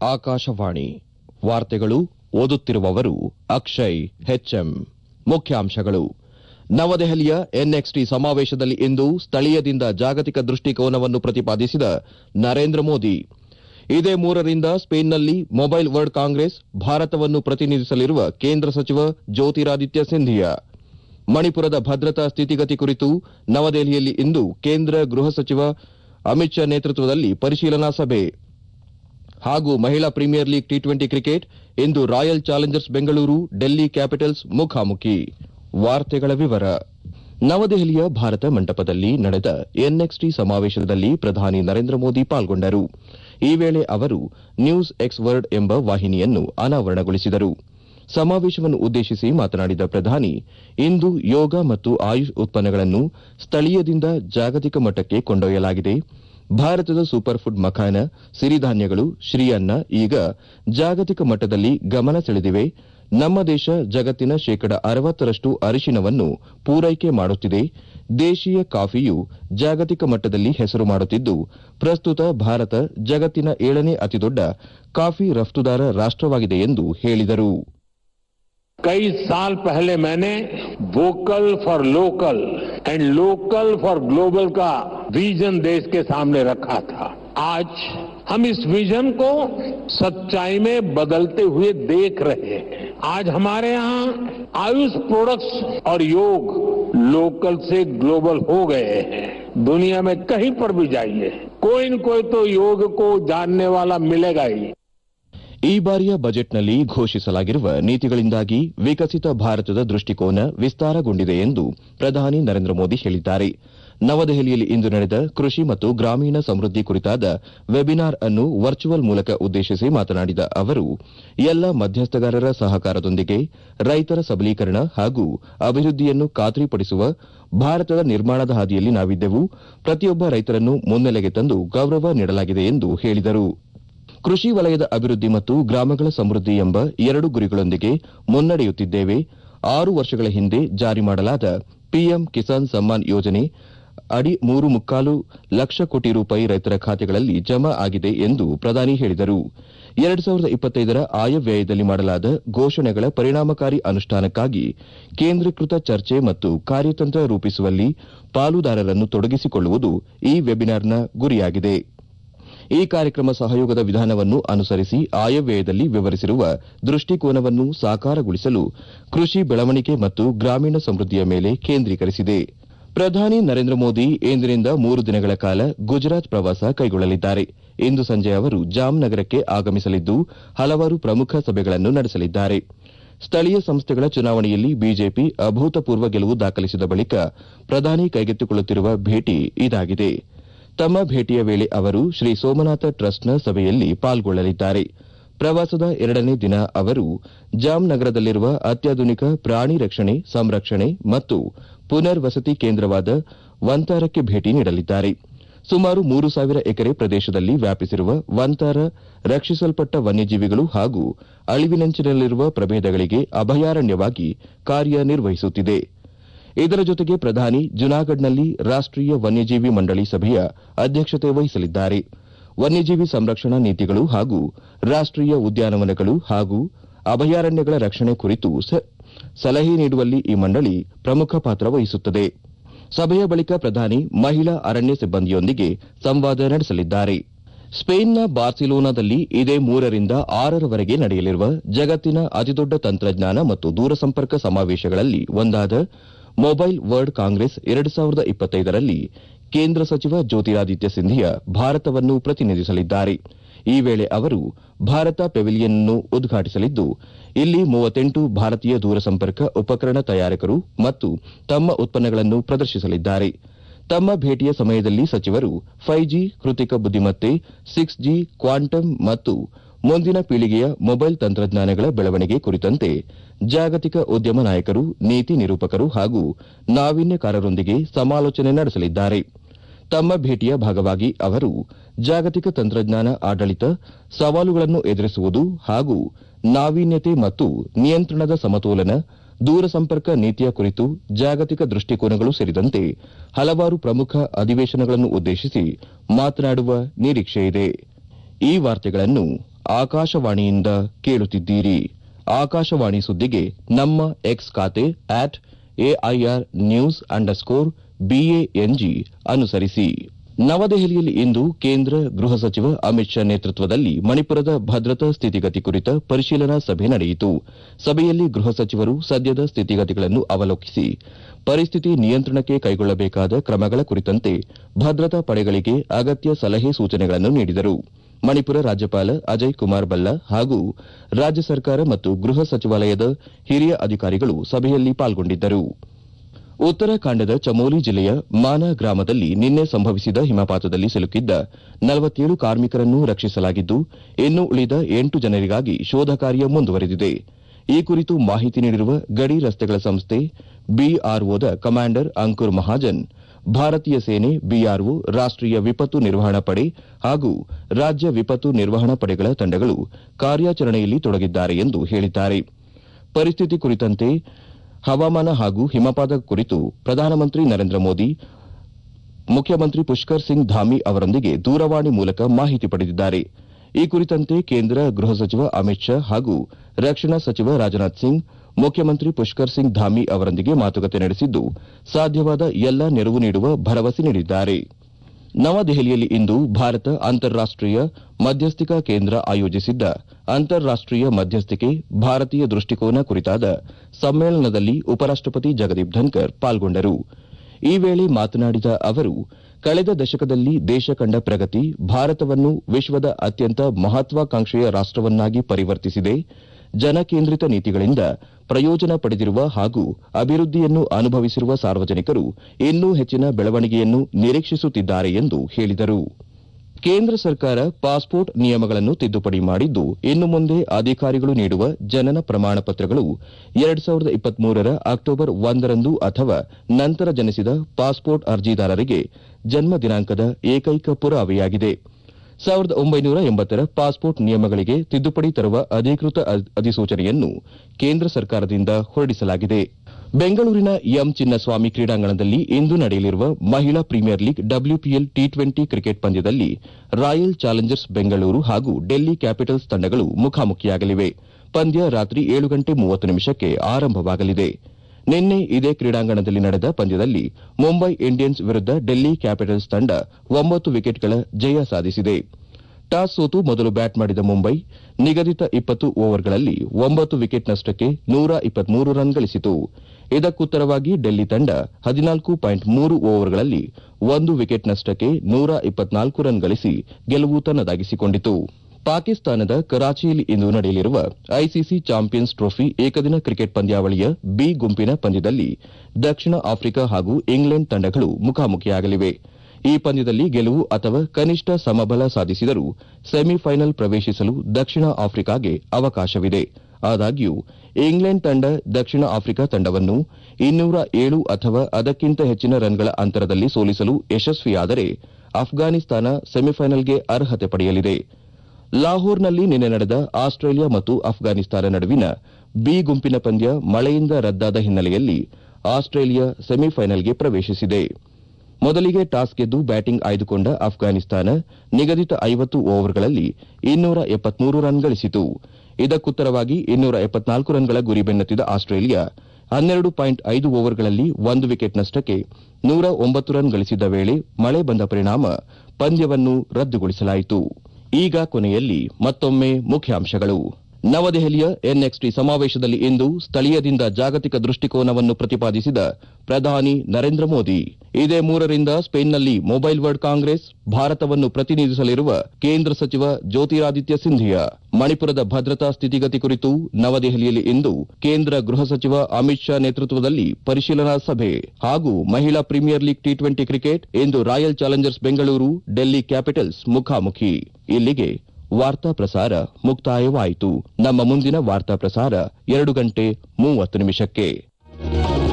ಆಕಾಶವಾಣಿ ವಾರ್ತೆಗಳು ಓದುತ್ತಿರುವವರು ಅಕ್ಷಯ್ ಹೆಚ್ಎಂ ಮುಖ್ಯಾಂಶಗಳು ನವದೆಹಲಿಯ ಎನ್ಎಕ್ಸ್ಟಿ ಸಮಾವೇಶದಲ್ಲಿ ಇಂದು ಸ್ಥಳೀಯದಿಂದ ಜಾಗತಿಕ ದೃಷ್ಟಿಕೋನವನ್ನು ಪ್ರತಿಪಾದಿಸಿದ ನರೇಂದ್ರ ಮೋದಿ ಇದೇ ಮೂರರಿಂದ ಸ್ಪೇನ್ನಲ್ಲಿ ಮೊಬೈಲ್ ವರ್ಲ್ಡ್ ಕಾಂಗ್ರೆಸ್ ಭಾರತವನ್ನು ಪ್ರತಿನಿಧಿಸಲಿರುವ ಕೇಂದ್ರ ಸಚಿವ ಜ್ಯೋತಿರಾದಿತ್ಯ ಸಿಂಧಿಯಾ ಮಣಿಪುರದ ಭದ್ರತಾ ಸ್ಥಿತಿಗತಿ ಕುರಿತು ನವದೆಹಲಿಯಲ್ಲಿ ಇಂದು ಕೇಂದ್ರ ಗೃಹ ಸಚಿವ ಅಮಿತ್ ಶಾ ನೇತೃತ್ವದಲ್ಲಿ ಪರಿಶೀಲನಾ ಸಭೆ ಹಾಗೂ ಮಹಿಳಾ premier league T twenty cricket ಇಂದು royal challengers Bengaluru Delhi capitals ಮುಖಾಮುಖಿ ವಾರ್ತೆಗಳ ವಿವರ ನವದೆಹಲಿಯ ಭಾರತ ಮಂಟಪದಲ್ಲಿ ನಡೆದ ಎನ್ಎಕ್ಸ್ಟಿ ಸಮಾವೇಶದಲ್ಲಿ ಪ್ರಧಾನಿ ನರೇಂದ್ರ ಮೋದಿ ಪಾಲ್ಗೊಂಡರು ಈ ವೇಳೆ ಅವರು ನ್ಯೂಸ್ ಎಕ್ಸ್ ವರ್ಡ್ ಎಂಬ ವಾಹಿನಿಯನ್ನು ಅನಾವರಣಗೊಳಿಸಿದರು ಸಮಾವೇಶವನ್ನು ಉದ್ದೇಶಿಸಿ ಮಾತನಾಡಿದ ಪ್ರಧಾನಿ ಇಂದು ಯೋಗ ಮತ್ತು ಆಯುಷ್ ಉತ್ಪನ್ನಗಳನ್ನು ಸ್ಥಳೀಯದಿಂದ ಜಾಗತಿಕ ಮಟ್ಟಕ್ಕೆ ಕೊಂಡೊಯ್ಯಲಾಗಿದೆ ಭಾರತದ ಸೂಪರ್ ಫುಡ್ ಮಖಾನ ಸಿರಿಧಾನ್ಯಗಳು ಶ್ರೀಯನ್ನ ಈಗ ಜಾಗತಿಕ ಮಟ್ಟದಲ್ಲಿ ಗಮನ ಸೆಳೆದಿವೆ ನಮ್ಮ ದೇಶ ಜಗತ್ತಿನ ಶೇಕಡ ಅರವತ್ತರಷ್ಟು ಅರಿಶಿನವನ್ನು ಪೂರೈಕೆ ಮಾಡುತ್ತಿದೆ ದೇಶೀಯ ಕಾಫಿಯು ಜಾಗತಿಕ ಮಟ್ಟದಲ್ಲಿ ಹೆಸರು ಮಾಡುತ್ತಿದ್ದು ಪ್ರಸ್ತುತ ಭಾರತ ಜಗತ್ತಿನ ಏಳನೇ ಅತಿದೊಡ್ಡ ಕಾಫಿ ರಫ್ತುದಾರ ರಾಷ್ಟವಾಗಿದೆ ಎಂದು ಹೇಳಿದರು कई साल पहले मैंने vocal for local and local for global का विजन देश के सामने रखा था आज हम इस विजन को सच्चाई में बदलते हुए देख रहे हैं आज हमारे यहाँ आयुष प्रोडक्ट्स और योग लोकल से ग्लोबल हो गए हैं दुनिया में कहीं पर भी जाइए कोई न कोई तो योग को जानने वाला मिलेगा ही ಈ ಬಾರಿಯ ಬಜೆಟ್ನಲ್ಲಿ ಘೋಷಿಸಲಾಗಿರುವ ನೀತಿಗಳಿಂದಾಗಿ ವಿಕಸಿತ ಭಾರತದ ದೃಷ್ಟಿಕೋನ ವಿಸ್ತಾರಗೊಂಡಿದೆ ಎಂದು ಪ್ರಧಾನಿ ನರೇಂದ್ರ ಮೋದಿ ಹೇಳಿದ್ದಾರೆ ನವದೆಹಲಿಯಲ್ಲಿ ಇಂದು ನಡೆದ ಕೃಷಿ ಮತ್ತು ಗ್ರಾಮೀಣ ಸಮೃದ್ಧಿ ಕುರಿತಾದ ವೆಬಿನಾರ್ ಅನ್ನು ವರ್ಚುವಲ್ ಮೂಲಕ ಉದ್ದೇಶಿಸಿ ಮಾತನಾಡಿದ ಅವರು ಎಲ್ಲ ಮಧ್ಯಸ್ಥಗಾರರ ಸಹಕಾರದೊಂದಿಗೆ ರೈತರ ಸಬಲೀಕರಣ ಹಾಗೂ ಅಭಿವೃದ್ಧಿಯನ್ನು ಖಾತ್ರಿಪಡಿಸುವ ಭಾರತದ ನಿರ್ಮಾಣದ ಹಾದಿಯಲ್ಲಿ ನಾವಿದ್ದೆವು ಪ್ರತಿಯೊಬ್ಬ ರೈತರನ್ನು ಮುನ್ನೆಲೆಗೆ ತಂದು ಗೌರವ ನೀಡಲಾಗಿದೆ ಎಂದು ಹೇಳಿದರು ಕೃಷಿ ವಲಯದ ಅಭಿವೃದ್ಧಿ ಮತ್ತು ಗ್ರಾಮಗಳ ಸಮೃದ್ಧಿ ಎಂಬ ಎರಡು ಗುರಿಗಳೊಂದಿಗೆ ಮುನ್ನಡೆಯುತ್ತಿದ್ದೇವೆ ಆರು ವರ್ಷಗಳ ಹಿಂದೆ ಜಾರಿ ಮಾಡಲಾದ ಪಿಎಂ ಕಿಸಾನ್ ಸಮ್ಮಾನ್ ಯೋಜನೆ ಅಡಿ ಮೂರು ಮುಕ್ಕಾಲು ಲಕ್ಷ ಕೋಟಿ ರೂಪಾಯಿ ರೈತರ ಖಾತೆಗಳಲ್ಲಿ ಜಮಾ ಆಗಿದೆ ಎಂದು ಪ್ರಧಾನಿ ಹೇಳಿದರು ಎರಡು ಸಾವಿರದ ಇಪ್ಪತ್ತೈದರ ಆಯವ್ಯಯದಲ್ಲಿ ಮಾಡಲಾದ ಘೋಷಣೆಗಳ ಪರಿಣಾಮಕಾರಿ ಅನುಷ್ಠಾನಕ್ಕಾಗಿ ಕೇಂದ್ರೀಕೃತ ಚರ್ಚೆ ಮತ್ತು ಕಾರ್ಯತಂತ್ರ ರೂಪಿಸುವಲ್ಲಿ ಪಾಲುದಾರರನ್ನು ತೊಡಗಿಸಿಕೊಳ್ಳುವುದು ಈ ವೆಬಿನಾರ್ನ ಗುರಿಯಾಗಿದೆ ಈ ಕಾರ್ಯಕ್ರಮ ಸಹಯೋಗದ ವಿಧಾನವನ್ನು ಅನುಸರಿಸಿ ಆಯವ್ಯಯದಲ್ಲಿ ವಿವರಿಸಿರುವ ದೃಷ್ಟಿಕೋನವನ್ನು ಸಾಕಾರಗೊಳಿಸಲು ಕೃಷಿ ಬೆಳವಣಿಗೆ ಮತ್ತು ಗ್ರಾಮೀಣ ಸಮೃದ್ಧಿಯ ಮೇಲೆ ಕೇಂದ್ರೀಕರಿಸಿದೆ ಪ್ರಧಾನಿ ನರೇಂದ್ರ ಮೋದಿ ಇಂದಿನಿಂದ ಮೂರು ದಿನಗಳ ಕಾಲ ಗುಜರಾತ್ ಪ್ರವಾಸ ಕೈಗೊಳ್ಳಲಿದ್ದಾರೆ ಇಂದು ಸಂಜೆ ಅವರು ಜಾಮ್ನಗರಕ್ಕೆ ಆಗಮಿಸಲಿದ್ದು ಹಲವಾರು ಪ್ರಮುಖ ಸಭೆಗಳನ್ನು ನಡೆಸಲಿದ್ದಾರೆ ಸ್ಥಳೀಯ ಸಂಸ್ಥೆಗಳ ಚುನಾವಣೆಯಲ್ಲಿ ಬಿಜೆಪಿ ಅಭೂತಪೂರ್ವ ಗೆಲುವು ದಾಖಲಿಸಿದ ಬಳಿಕ ಪ್ರಧಾನಿ ಕೈಗೆತ್ತಿಕೊಳ್ಳುತ್ತಿರುವ ಭೇಟಿ ಇದಾಗಿದೆ ತಮ್ಮ ಭೇಟಿಯ ವೇಳೆ ಅವರು ಶ್ರೀ ಸೋಮನಾಥ ಟ್ರಸ್ಟ್ನ ಸಭೆಯಲ್ಲಿ ಪಾಲ್ಗೊಳ್ಳಲಿದ್ದಾರೆ ಪ್ರವಾಸದ ಎರಡನೇ ದಿನ ಅವರು ಜಾಮ್ನಗರದಲ್ಲಿರುವ ಅತ್ಯಾಧುನಿಕ ಪ್ರಾಣಿ ರಕ್ಷಣೆ ಸಂರಕ್ಷಣೆ ಮತ್ತು ಪುನರ್ ವಸತಿ ಕೇಂದ್ರವಾದ ವಂತಾರಕ್ಕೆ ಭೇಟಿ ನೀಡಲಿದ್ದಾರೆ ಸುಮಾರು ಮೂರು ಸಾವಿರ ಎಕರೆ ಪ್ರದೇಶದಲ್ಲಿ ವ್ಯಾಪಿಸಿರುವ ವಂತಾರ ರಕ್ಷಿಸಲ್ಪಟ್ಟ ವನ್ಯಜೀವಿಗಳು ಹಾಗೂ ಅಳಿವಿನಂಚಿನಲ್ಲಿರುವ ಪ್ರಭೇದಗಳಿಗೆ ಅಭಯಾರಣ್ಯವಾಗಿ ಕಾರ್ಯನಿರ್ವಹಿಸುತ್ತಿದೆ ಇದರ ಜೊತೆಗೆ ಪ್ರಧಾನಿ ಜುನಾಗಢ್ನಲ್ಲಿ ರಾಷ್ಟೀಯ ವನ್ಯಜೀವಿ ಮಂಡಳಿ ಸಭೆಯ ಅಧ್ಯಕ್ಷತೆ ವಹಿಸಲಿದ್ದಾರೆ ವನ್ಯಜೀವಿ ಸಂರಕ್ಷಣಾ ನೀತಿಗಳು ಹಾಗೂ ರಾಷ್ಟೀಯ ಉದ್ಯಾನವನಗಳು ಹಾಗೂ ಅಭಯಾರಣ್ಯಗಳ ರಕ್ಷಣೆ ಕುರಿತು ಸಲಹೆ ನೀಡುವಲ್ಲಿ ಈ ಮಂಡಳಿ ಪ್ರಮುಖ ಪಾತ್ರ ವಹಿಸುತ್ತದೆ ಸಭೆಯ ಬಳಿಕ ಪ್ರಧಾನಿ ಮಹಿಳಾ ಅರಣ್ಯ ಸಿಬ್ಬಂದಿಯೊಂದಿಗೆ ಸಂವಾದ ನಡೆಸಲಿದ್ದಾರೆ ಸ್ಪೇನ್ನ ಬಾರ್ಸಿಲೋನಾದಲ್ಲಿ ಇದೇ ಮೂರರಿಂದ ಆರರವರೆಗೆ ನಡೆಯಲಿರುವ ಜಗತ್ತಿನ ಅತಿದೊಡ್ಡ ತಂತ್ರಜ್ಞಾನ ಮತ್ತು ದೂರಸಂಪರ್ಕ ಸಮಾವೇಶಗಳಲ್ಲಿ ಒಂದಾದ ಮೊಬೈಲ್ ವರ್ಲ್ಡ್ ಕಾಂಗ್ರೆಸ್ ಎರಡು ಸಾವಿರದ ಇಪ್ಪತ್ತೈದರಲ್ಲಿ ಕೇಂದ್ರ ಸಚಿವ ಜ್ಯೋತಿರಾದಿತ್ಯ ಸಿಂಧಿಯಾ ಭಾರತವನ್ನು ಪ್ರತಿನಿಧಿಸಲಿದ್ದಾರೆ ಈ ವೇಳೆ ಅವರು ಭಾರತ ಪೆವಿಲಿಯನ್ ಅನ್ನು ಉದ್ಘಾಟಿಸಲಿದ್ದು ಇಲ್ಲಿ ಮೂವತ್ತೆಂಟು ಭಾರತೀಯ ದೂರಸಂಪರ್ಕ ಉಪಕರಣ ತಯಾರಕರು ಮತ್ತು ತಮ್ಮ ಉತ್ಪನ್ನಗಳನ್ನು ಪ್ರದರ್ಶಿಸಲಿದ್ದಾರೆ ತಮ್ಮ ಭೇಟಿಯ ಸಮಯದಲ್ಲಿ ಸಚಿವರು ಫೈವ್ ಜಿ ಕೃತಿಕ ಬುದ್ದಿಮತ್ತೆ ಸಿಕ್ಸ್ ಜಿ ಕ್ವಾಂಟಮ್ ಮತ್ತು ಮುಂದಿನ ಪೀಳಿಗೆಯ ಮೊಬೈಲ್ ತಂತ್ರಜ್ಞಾನಗಳ ಬೆಳವಣಿಗೆ ಕುರಿತಂತೆ ಜಾಗತಿಕ ಉದ್ಯಮ ನಾಯಕರು ನೀತಿ ನಿರೂಪಕರು ಹಾಗೂ ನಾವೀನ್ಯಕಾರರೊಂದಿಗೆ ಸಮಾಲೋಚನೆ ನಡೆಸಲಿದ್ದಾರೆ ತಮ್ಮ ಭೇಟಿಯ ಭಾಗವಾಗಿ ಅವರು ಜಾಗತಿಕ ತಂತ್ರಜ್ಞಾನ ಆಡಳಿತ ಸವಾಲುಗಳನ್ನು ಎದುರಿಸುವುದು ಹಾಗೂ ನಾವೀನ್ಯತೆ ಮತ್ತು ನಿಯಂತ್ರಣದ ಸಮತೋಲನ ದೂರಸಂಪರ್ಕ ನೀತಿಯ ಕುರಿತು ಜಾಗತಿಕ ದೃಷ್ಟಿಕೋನಗಳು ಸೇರಿದಂತೆ ಹಲವಾರು ಪ್ರಮುಖ ಅಧಿವೇಶನಗಳನ್ನು ಉದ್ದೇಶಿಸಿ ಮಾತನಾಡುವ ನಿರೀಕ್ಷೆಯಿದೆ ಈ ವಾರ್ತೆಗಳನ್ನು ಆಕಾಶವಾಣಿಯಿಂದ ಕೇಳುತ್ತಿದ್ದೀರಿ ಆಕಾಶವಾಣಿ ಸುದ್ದಿಗೆ ನಮ್ಮ ಎಕ್ಸ್ ಖಾತೆ at A I R news underscore B A N G ಅನುಸರಿಸಿ ನವದೆಹಲಿಯಲ್ಲಿ ಇಂದು ಕೇಂದ್ರ ಗೃಹ ಸಚಿವ ಅಮಿತ್ ಶಾ ನೇತೃತ್ವದಲ್ಲಿ ಮಣಿಪುರದ ಭದ್ರತಾ ಸ್ಥಿತಿಗತಿ ಕುರಿತ ಪರಿಶೀಲನಾ ಸಭೆ ನಡೆಯಿತು ಸಭೆಯಲ್ಲಿ ಗೃಹ ಸಚಿವರು ಸದ್ಯದ ಸ್ಥಿತಿಗತಿಗಳನ್ನು ಅವಲೋಕಿಸಿ ಪರಿಸ್ಥಿತಿ ನಿಯಂತ್ರಣಕ್ಕೆ ಕೈಗೊಳ್ಳಬೇಕಾದ ಕ್ರಮಗಳ ಕುರಿತಂತೆ ಭದ್ರತಾ ಪಡೆಗಳಿಗೆ ಅಗತ್ಯ ಸಲಹೆ ಸೂಚನೆಗಳನ್ನು ನೀಡಿದರು ಮಣಿಪುರ ರಾಜ್ಯಪಾಲ ಅಜಯ್ ಕುಮಾರ್ ಬಲ್ಲಾ ಹಾಗೂ ರಾಜ್ಯ ಸರ್ಕಾರ ಮತ್ತು ಗೃಹ ಸಚಿವಾಲಯದ ಹಿರಿಯ ಅಧಿಕಾರಿಗಳು ಸಭೆಯಲ್ಲಿ ಪಾಲ್ಗೊಂಡಿದ್ದರು ಉತ್ತರಾಖಂಡದ ಚಮೋಲಿ ಜಿಲ್ಲೆಯ ಮಾನಾ ಗ್ರಾಮದಲ್ಲಿ ನಿನ್ನೆ ಸಂಭವಿಸಿದ ಹಿಮಪಾತದಲ್ಲಿ ಸಿಲುಕಿದ್ದ ನಲವತ್ತೇಳು ಕಾರ್ಮಿಕರನ್ನು ರಕ್ಷಿಸಲಾಗಿದ್ದು ಇನ್ನು ಉಳಿದ ಎಂಟು ಜನರಿಗಾಗಿ ಶೋಧ ಕಾರ್ಯ ಮುಂದುವರೆದಿದೆ ಈ ಕುರಿತು ಮಾಹಿತಿ ನೀಡಿರುವ ಗಡಿ ರಸ್ತೆಗಳ ಸಂಸ್ಥೆ ಬಿಆರ್ಒದ ಕಮಾಂಡರ್ ಅಂಕುರ್ ಮಹಾಜನ್ ಭಾರತೀಯ ಸೇನೆ ಬಿಆರ್ಒ ರಾಷ್ಟೀಯ ವಿಪತ್ತು ನಿರ್ವಹಣಾ ಪಡೆ ಹಾಗೂ ರಾಜ್ಯ ವಿಪತ್ತು ನಿರ್ವಹಣಾ ಪಡೆಗಳ ತಂಡಗಳು ಕಾರ್ಯಾಚರಣೆಯಲ್ಲಿ ತೊಡಗಿದ್ದಾರೆ ಎಂದು ಹೇಳಿದ್ದಾರೆ ಪರಿಸ್ಥಿತಿ ಕುರಿತಂತೆ ಹವಾಮಾನ ಹಾಗೂ ಹಿಮಪಾತ ಕುರಿತು ಪ್ರಧಾನಮಂತ್ರಿ ನರೇಂದ್ರ ಮೋದಿ ಮುಖ್ಯಮಂತ್ರಿ ಪುಷ್ಕರ್ ಸಿಂಗ್ ಧಾಮಿ ಅವರೊಂದಿಗೆ ದೂರವಾಣಿ ಮೂಲಕ ಮಾಹಿತಿ ಪಡೆದಿದ್ದಾರೆ ಈ ಕುರಿತಂತೆ ಕೇಂದ್ರ ಗೃಹ ಸಚಿವ ಅಮಿತ್ ಶಾ ಹಾಗೂ ರಕ್ಷಣಾ ಸಚಿವ ರಾಜನಾಥ್ ಸಿಂಗ್ ಮುಖ್ಯಮಂತ್ರಿ ಪುಷ್ಕರ್ ಸಿಂಗ್ ಧಾಮಿ ಅವರೊಂದಿಗೆ ಮಾತುಕತೆ ನಡೆಸಿದ್ದು ಸಾಧ್ಯವಾದ ಎಲ್ಲಾ ನೆರವು ನೀಡುವ ಭರವಸೆ ನೀಡಿದ್ದಾರೆ ನವದೆಹಲಿಯಲ್ಲಿ ಇಂದು ಭಾರತ ಅಂತಾರಾಷ್ಟೀಯ ಮಧ್ಯಸ್ಥಿಕಾ ಕೇಂದ್ರ ಆಯೋಜಿಸಿದ್ದ ಅಂತಾರಾಷ್ಟೀಯ ಮಧ್ಯಸ್ಥಿಕೆ ಭಾರತೀಯ ದೃಷ್ಟಿಕೋನ ಕುರಿತಾದ ಸಮ್ಮೇಳನದಲ್ಲಿ ಉಪರಾಷ್ಟಪತಿ ಜಗದೀಪ್ ಧನ್ಕರ್ ಪಾಲ್ಗೊಂಡರು ಈ ವೇಳೆ ಮಾತನಾಡಿದ ಅವರು ಕಳೆದ ದಶಕದಲ್ಲಿ ದೇಶ ಕಂಡ ಪ್ರಗತಿ ಭಾರತವನ್ನು ವಿಶ್ವದ ಅತ್ಯಂತ ಮಹತ್ವಾಕಾಂಕ್ಷೆಯ ರಾಷ್ಟವನ್ನಾಗಿ ಪರಿವರ್ತಿಸಿದೆ ಜನಕೇಂದ್ರಿತ ನೀತಿಗಳಿಂದ ಪ್ರಯೋಜನ ಪಡೆದಿರುವ ಹಾಗೂ ಅಭಿವೃದ್ಧಿಯನ್ನು ಅನುಭವಿಸಿರುವ ಸಾರ್ವಜನಿಕರು ಇನ್ನೂ ಹೆಚ್ಚಿನ ಬೆಳವಣಿಗೆಯನ್ನು ನಿರೀಕ್ಷಿಸುತ್ತಿದ್ದಾರೆ ಎಂದು ಹೇಳಿದರು ಕೇಂದ್ರ ಸರ್ಕಾರ ಪಾಸ್ಪೋರ್ಟ್ ನಿಯಮಗಳನ್ನು ತಿದ್ದುಪಡಿ ಮಾಡಿದ್ದು ಇನ್ನು ಮುಂದೆ ಅಧಿಕಾರಿಗಳು ನೀಡುವ ಜನನ ಪ್ರಮಾಣ ಪತ್ರಗಳು ಎರಡು ಸಾವಿರದ ಇಪ್ಪತ್ಮೂರರ ಅಕ್ಟೋಬರ್ ಒಂದರಂದು ಅಥವಾ ನಂತರ ಜನಿಸಿದ ಪಾಸ್ಪೋರ್ಟ್ ಅರ್ಜಿದಾರರಿಗೆ ಜನ್ಮ ದಿನಾಂಕದ ಏಕೈಕ ಪುರಾವೆಯಾಗಿದೆ ಸಾವಿರದ ಒಂಬೈನೂರ ಎಂಬತ್ತರ ಪಾಸ್ಪೋರ್ಟ್ ನಿಯಮಗಳಿಗೆ ತಿದ್ದುಪಡಿ ತರುವ ಅಧಿಕೃತ ಅಧಿಸೂಚನೆಯನ್ನು ಕೇಂದ್ರ ಸರ್ಕಾರದಿಂದ ಹೊರಡಿಸಲಾಗಿದೆ ಬೆಂಗಳೂರಿನ ಎಂ ಚಿನ್ನಸ್ವಾಮಿ ಕ್ರೀಡಾಂಗಣದಲ್ಲಿ ಇಂದು ನಡೆಯಲಿರುವ ಮಹಿಳಾ premier league W P L T twenty cricket ಪಂದ್ಯದಲ್ಲಿ ರಾಯಲ್ ಚಾಲೆಂಜರ್ಸ್ ಬೆಂಗಳೂರು ಹಾಗೂ ಡೆಲ್ಲಿ ಕ್ಯಾಪಿಟಲ್ಸ್ ತಂಡಗಳು ಮುಖಾಮುಖಿಯಾಗಲಿವೆ ಪಂದ್ಯ ರಾತ್ರಿ ಏಳು ಗಂಟೆ ಮೂವತ್ತು ನಿಮಿಷಕ್ಕೆ ಆರಂಭವಾಗಲಿದೆ ನಿನ್ನೆ ಇದೇ ಕ್ರೀಡಾಂಗಣದಲ್ಲಿ ನಡೆದ ಪಂದ್ಯದಲ್ಲಿ ಮುಂಬೈ ಇಂಡಿಯನ್ಸ್ ವಿರುದ್ದ ಡೆಲ್ಲಿ ಕ್ಯಾಪಿಟಲ್ಸ್ ತಂಡ ಒಂಬತ್ತು ವಿಕೆಟ್ಗಳ ಜಯ ಸಾಧಿಸಿದೆ ಟಾಸ್ ಸೋತು ಮೊದಲು ಬ್ಯಾಟ್ ಮಾಡಿದ ಮುಂಬೈ ನಿಗದಿತ ಇಪ್ಪತ್ತು ಓವರ್ಗಳಲ್ಲಿ ಒಂಬತ್ತು ವಿಕೆಟ್ ನಷ್ಟಕ್ಕೆ ನೂರ ಇಪ್ಪತ್ಮೂರು ರನ್ ಗಳಿಸಿತು ಇದಕ್ಕುತ್ತರವಾಗಿ ಡೆಲ್ಲಿ ತಂಡ ಹದಿನಾಲ್ಕು ಪಾಯಿಂಟ್ ಮೂರು ಓವರ್ಗಳಲ್ಲಿ ಒಂದು ವಿಕೆಟ್ ನಷ್ಟಕ್ಕೆ ನೂರ ಇಪ್ಪತ್ನಾಲ್ಕು ರನ್ ಗಳಿಸಿ ಗೆಲುವು ತನ್ನದಾಗಿಸಿಕೊಂಡಿತು ಪಾಕಿಸ್ತಾನದ ಕರಾಚಿಯಲ್ಲಿ ಇಂದು ನಡೆಯಲಿರುವ ಐಸಿಸಿ ಚಾಂಪಿಯನ್ಸ್ ಟ್ರೋಫಿ ಏಕದಿನ ಕ್ರಿಕೆಟ್ ಪಂದ್ಯಾವಳಿಯ ಬಿ ಗುಂಪಿನ ಪಂದ್ಯದಲ್ಲಿ ದಕ್ಷಿಣ ಆಫ್ರಿಕಾ ಹಾಗೂ ಇಂಗ್ಲೆಂಡ್ ತಂಡಗಳು ಮುಖಾಮುಖಿಯಾಗಲಿವೆ ಈ ಪಂದ್ಯದಲ್ಲಿ ಗೆಲುವು ಅಥವಾ ಕನಿಷ್ಠ ಸಮಬಲ ಸಾಧಿಸಿದರೂ ಸೆಮಿಫೈನಲ್ ಪ್ರವೇಶಿಸಲು ದಕ್ಷಿಣ ಆಫ್ರಿಕಾಗೆ ಅವಕಾಶವಿದೆ ಆದಾಗ್ಯೂ ಇಂಗ್ಲೆಂಡ್ ತಂಡ ದಕ್ಷಿಣ ಆಫ್ರಿಕಾ ತಂಡವನ್ನು ಇನ್ನೂರ ಏಳು ಅಥವಾ ಅದಕ್ಕಿಂತ ಹೆಚ್ಚಿನ ರನ್ಗಳ ಅಂತರದಲ್ಲಿ ಸೋಲಿಸಲು ಯಶಸ್ವಿಯಾದರೆ ಅಫ್ಘಾನಿಸ್ತಾನ ಸೆಮಿಫೈನಲ್ಗೆ ಅರ್ಹತೆ ಪಡೆಯಲಿದೆ ಲಾಹೋರ್ನಲ್ಲಿ ನಿನ್ನೆ ನಡೆದ ಆಸ್ಟ್ರೇಲಿಯಾ ಮತ್ತು ಅಫ್ಘಾನಿಸ್ತಾನ ನಡುವಿನ ಬಿ ಗುಂಪಿನ ಪಂದ್ಯ ಮಳೆಯಿಂದ ರದ್ದಾದ ಹಿನ್ನೆಲೆಯಲ್ಲಿ ಆಸ್ಟ್ರೇಲಿಯಾ ಸೆಮಿಫೈನಲ್ಗೆ ಪ್ರವೇಶಿಸಿದೆ ಮೊದಲಿಗೆ ಟಾಸ್ ಗೆದ್ದು ಬ್ಯಾಟಿಂಗ್ ಆಯ್ದುಕೊಂಡ ಅಫ್ಘಾನಿಸ್ತಾನ ನಿಗದಿತ ಐವತ್ತು ಓವರ್ಗಳಲ್ಲಿ ಇನ್ನೂರ ಎಪ್ಪತ್ಮೂರು ರನ್ ಗಳಿಸಿತು ಇದಕ್ಕುತ್ತರವಾಗಿ ಇನ್ನೂರ ಎಪ್ಪತ್ನಾಲ್ಕು ರನ್ಗಳ ಗುರಿ ಬೆನ್ನತ್ತಿದ ಆಸ್ಟ್ರೇಲಿಯಾ ಹನ್ನೆರಡು ಪಾಯಿಂಟ್ ಐದು ಓವರ್ಗಳಲ್ಲಿ ಒಂದು ವಿಕೆಟ್ ನಷ್ಟಕ್ಕೆ ನೂರ ಒಂಬತ್ತು ರನ್ ಗಳಿಸಿದ್ದ ವೇಳೆ ಮಳೆ ಬಂದ ಪರಿಣಾಮ ಪಂದ್ಯವನ್ನು ರದ್ದುಗೊಳಿಸಲಾಯಿತು ಈಗ ಕೊನೆಯಲ್ಲಿ ಮತ್ತೊಮ್ಮೆ ಮುಖ್ಯಾಂಶಗಳು ನವದೆಹಲಿಯ ಎನ್ಎಕ್ಸ್ಟಿ ಸಮಾವೇಶದಲ್ಲಿ ಇಂದು ಸ್ಥಳೀಯದಿಂದ ಜಾಗತಿಕ ದೃಷ್ಟಿಕೋನವನ್ನು ಪ್ರತಿಪಾದಿಸಿದ ಪ್ರಧಾನಿ ನರೇಂದ್ರ ಮೋದಿ ಇದೇ ಮೂರರಿಂದ ಸ್ಪೇನ್ನಲ್ಲಿ ಮೊಬೈಲ್ ವರ್ಲ್ಡ್ ಕಾಂಗ್ರೆಸ್ ಭಾರತವನ್ನು ಪ್ರತಿನಿಧಿಸಲಿರುವ ಕೇಂದ್ರ ಸಚಿವ ಜ್ಯೋತಿರಾದಿತ್ಯ ಸಿಂಧಿಯಾ ಮಣಿಪುರದ ಭದ್ರತಾ ಸ್ಥಿತಿಗತಿ ಕುರಿತು ನವದೆಹಲಿಯಲ್ಲಿ ಇಂದು ಕೇಂದ್ರ ಗೃಹ ಸಚಿವ ಅಮಿತ್ ಶಾ ನೇತೃತ್ವದಲ್ಲಿ ಪರಿಶೀಲನಾ ಸಭೆ ಹಾಗೂ ಮಹಿಳಾ premier league T twenty cricket ಇಂದು royal challengers Bengaluru Delhi capitals ಮುಖಾಮುಖಿ ಇಲ್ಲಿಗೆ ವಾರ್ತಾ ಪ್ರಸಾರ ಮುಕ್ತಾಯವಾಯಿತು ನಮ್ಮ ಮುಂದಿನ ವಾರ್ತಾ ಪ್ರಸಾರ ಎರಡು ಗಂಟೆ ಮೂವತ್ತು ನಿಮಿಷಕ್ಕೆ